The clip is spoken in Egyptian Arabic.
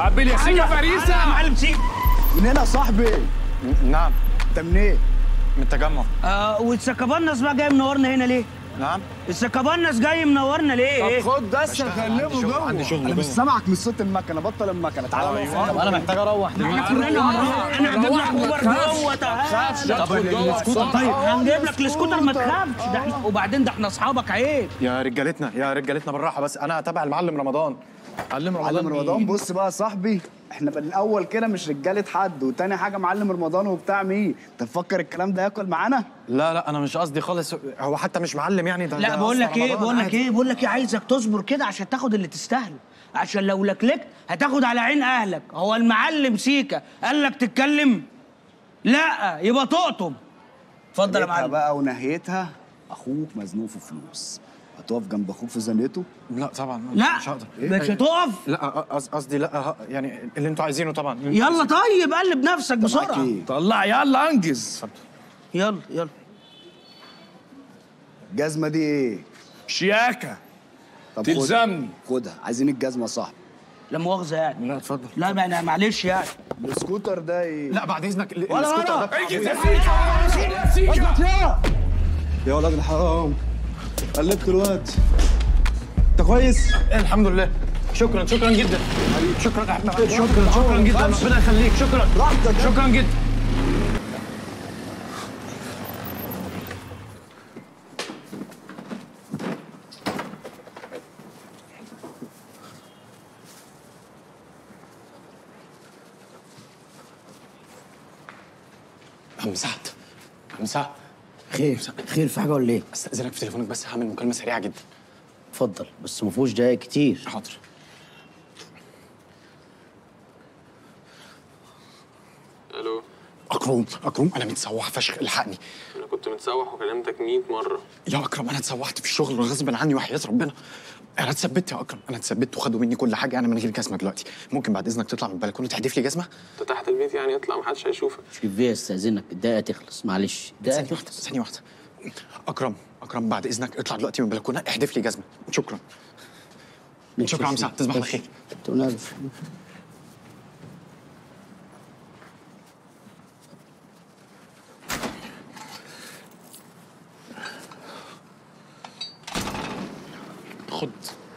عبد الياسين فريسه معلم سيك من هنا يا صاحبي نعم انت منين؟ من التجمع آه والسكابانس بقى جاي منورنا هنا ليه؟ نعم السكابانس جاي منورنا ليه؟ طب خد بس هكلمه جوه عندي شغل انا مش جوه. سامعك من صوت المكنه بطل المكنه تعالى طب انا محتاج اروح دلوقتي انا هجيب لك اوبر جوه تعالى طيب هنجيب لك السكوتر ما تخافش ده احنا وبعدين ده احنا اصحابك عيب يا رجالتنا يا رجالتنا بالراحه بس انا تابع المعلم رمضان معلم رمضان معلم رمضان مين؟ بص بقى يا صاحبي احنا من الاول كده مش رجاله حد وتاني حاجه معلم رمضان وبتاع مين انت مفكر الكلام ده ياكل معانا لا لا انا مش قصدي خالص هو حتى مش معلم يعني ده لا ده بقول لك أصلاً ايه رمضان بقول لك عادي. ايه بقول لك ايه عايزك تصبر كده عشان تاخد اللي تستاهله عشان لو لكلكت هتاخد على عين اهلك هو المعلم سيكا قال لك تتكلم لا يبقى تقطم اتفضل يا نهايتها معلم بقى ونهايتها اخوك مزنوق في فلوس هتقف جنب اخوك في زنقته لا طبعا لا مش هقدر مش هتقف لا قص- قصدي لا ه- يعني اللي انتوا عايزينه طبعا يلا طيب قلب نفسك معاك بسرعه ايه؟ طلع يلا انجز يلا يلا الجزمه دي ايه؟ شياكه طب تلزمني. خدها خدها عايزين الجزمه يا صاحبي لا مؤاخذه يعني لا اتفضل لا ما أنا معلش يعني السكوتر ده ايه؟ لا بعد اذنك ال- ولا السكوتر ولا. ده انجز يا سيكا يا سيكا يا ولاد الحرام قلبت الواد انت كويس؟ الحمد لله شكرا شكرا جدا شكرا شكرا شكرا جدا ربنا يخليك شكرا براحتك شكرا جدا عم سعد عم سعد خير خير في حاجه ولا ايه؟ استاذنك في تليفونك بس هعمل مكالمه سريعه جدا اتفضل بس ما فيهوش دقايق كتير حاضر الو اكرم اكرم انا متسوح فشخ الحقني انا كنت متسوح وكلمتك 100 مره يا اكرم انا اتسوحت في الشغل غصب عني وحياه ربنا انا اتثبت يا اكرم انا اتثبت وخدوا مني كل حاجه انا من غير جزمه دلوقتي ممكن بعد اذنك تطلع من البلكونه تحدف لي جزمه انت تحت البيت يعني اطلع محدش هيشوفك شوف فيها استاذنك الدقيقه تخلص معلش الدقيقه ثانيه واحده تخلص ثانيه واحده اكرم اكرم بعد اذنك اطلع دلوقتي من البلكونه احدف لي جزمه شكرا شكرا عم سعد تصبح على خير تقول خد